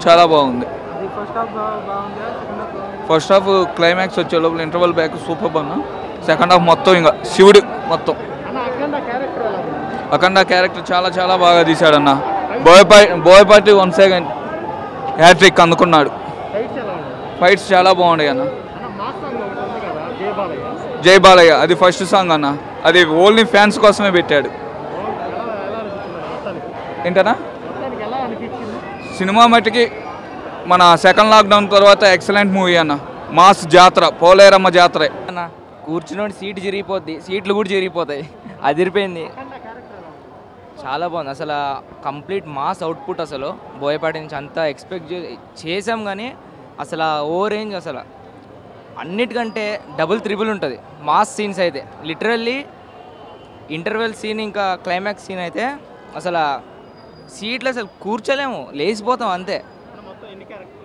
చాలా బాగుంది అది ఫస్ట్ హాఫ్ బాగుందా సెకండ్ హాఫ్ బాగుందా ఫస్ట్ హాఫ్ క్లైమాక్స్ వచ్చే లోపల ఇంటర్వల్ బ్యాక్ సూపర్ అన్న సెకండ్ హాఫ్ మొత్తం ఇంకా శివుడు మొత్తం అన్న అఖండ క్యారెక్టర్ ఎలా ఉంది అఖండ క్యారెక్టర్ చాలా చాలా బాగా తీశాడన్న Boyapati Boyapati one second hat trick అందుకున్నాడు ఫైట్స్ ఎలా ఉంది ఫైట్స్ చాలా బాగున్నాయి అన్న అన్న మాస్ సాంగ్ ఒకటి ఉంది కదా జయ బాలయ్య జై బాలయ్య అది ఫస్ట్ సాంగ్ అన్న అది ఓన్లీ ఫ్యాన్స్ కోసమే పెట్టాడు ఎలా ఎలా అనిపించింది మొత్తానికి ఏంటన్నా మొత్తానికి ఎలా అనిపించింది సినిమా మట్టుకి మన సెకండ్ లాక్డౌన్ తర్వాత ఎక్సలెంట్ మూవీ అన్న మాస్ జాతర పోలేరమ్మ జాతరే అన్న కూర్చున్నోడి సీట్ చిరిగిపోద్ది సీట్లు కూడా చిరిగిపోతాయి అదిరిపోయింది అఖండ క్యారెక్టర్ ఎలా ఉంది చాలా బాగుంది అసలు కంప్లీట్ మాస్ అవుట్పుట్ అసలు బోయపాటి నుంచి అంతా ఎక్స్పెక్ట్ చేసాం కానీ అసలు ఓ రేంజ్ అసలు అన్నిటికంటే డబుల్ త్రిబుల్ ఉంటుంది మాస్ సీన్స్ అయితే లిటరల్లీ ఇంటర్వెల్ సీన్ ఇంకా క్లైమాక్స్ సీన్ అయితే అసలు సీట్లు అసలు కూర్చోలేము లేచిపోతాం అంతే అన్న మొత్తం ఎన్ని క్యారెక్టర్లు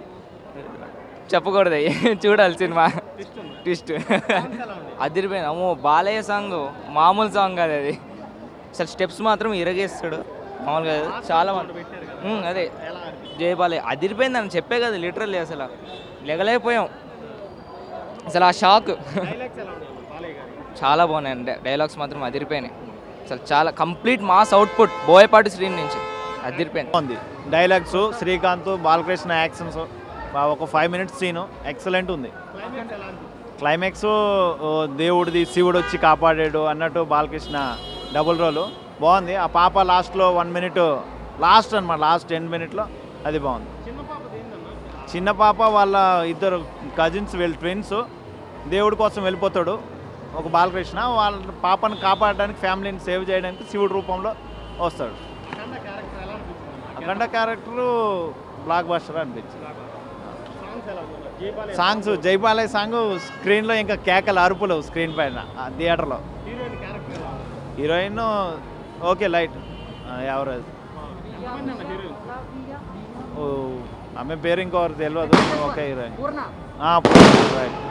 చెప్పకూడదు అయ్యి. చూడాలి సినిమా ట్విస్ట్ ఉంది ట్విస్ట్ సాంగ్స్ ఎలా ఉంది అదిరిపోయింది అమ్మో బాలయ్య సాంగ్ మామూలు సాంగ్ కాదు అది అసలు స్టెప్స్ మాత్రం ఇరగేస్తాడు మామూలుగా కాదు. చాలా మంది పెట్టారు కదా ఉమ్, అదే ఎలా అనిపించింది జై బాలయ్య అదిరిపోయింది అని చెప్పే కదా లిటరల్లీ అసలు లెగలేకపోయాం అసలు ఆ షాక్ డైలాగ్స్ ఎలా ఉన్నాయి బాలయ్య గారి చాలా బాగున్నాయి డైలాగ్స్ మాత్రం అదిరిపోయినాయి అసలు చాలా complete mass output Boyapati Sreeni నుంచి అదిరిపోయింది ఉంది డైలాగ్స్ శ్రీకాంత్ బాలకృష్ణ యాక్షన్స్ ఒక ఫైవ్ మినిట్స్ సీను ఎక్సలెంట్ ఉంది క్లైమాక్స్ ఎలా అనిపించింది క్లైమాక్స్ ఓ, దేవుడిది శివుడు వచ్చి కాపాడాడు అన్నట్టు బాలకృష్ణ డబుల్ రోలు బాగుంది ఆ పాప లాస్ట్లో వన్ మినిట్ లాస్ట్ అనమాట లాస్ట్ టెన్ మినిట్లో అది బాగుంది చిన్న పాపది ఏందన్నా చిన్న పాప వాళ్ళ ఇద్దరు కజిన్స్ వీళ్ళు ట్విన్స్ దేవుడి కోసం వెళ్ళిపోతాడు ఒక బాలకృష్ణ వాళ్ళ పాపను కాపాడడానికి ఫ్యామిలీని సేవ్ చేయడానికి శివుడు రూపంలో వస్తాడు అఖండ క్యారెక్టర్ ఎలా అనిపించింది అఖండ క్యారెక్టరు బ్లాక్ బస్టర్ అనిపించింది సాంగ్స్ ఎలా ఉంది జై బాలయ్య సాంగ్స్ జైబాలయ్ సాంగ్ స్క్రీన్లో ఇంకా కేకలు అరుపులు స్క్రీన్ పైన ఆ థియేటర్లో హీరోయిన్ క్యారెక్టర్ ఎలా ఉంది హీరోయిన్ ఓకే లైట్ ఎవరేజ్ ఎంతమంది అన్న హీరోయిన్ ఓ ఆమె పేరు ఇంకోరు తెలియదు ఓకే హీరోయిన్ పూర్ణ ఆ, పూర్ణ, right.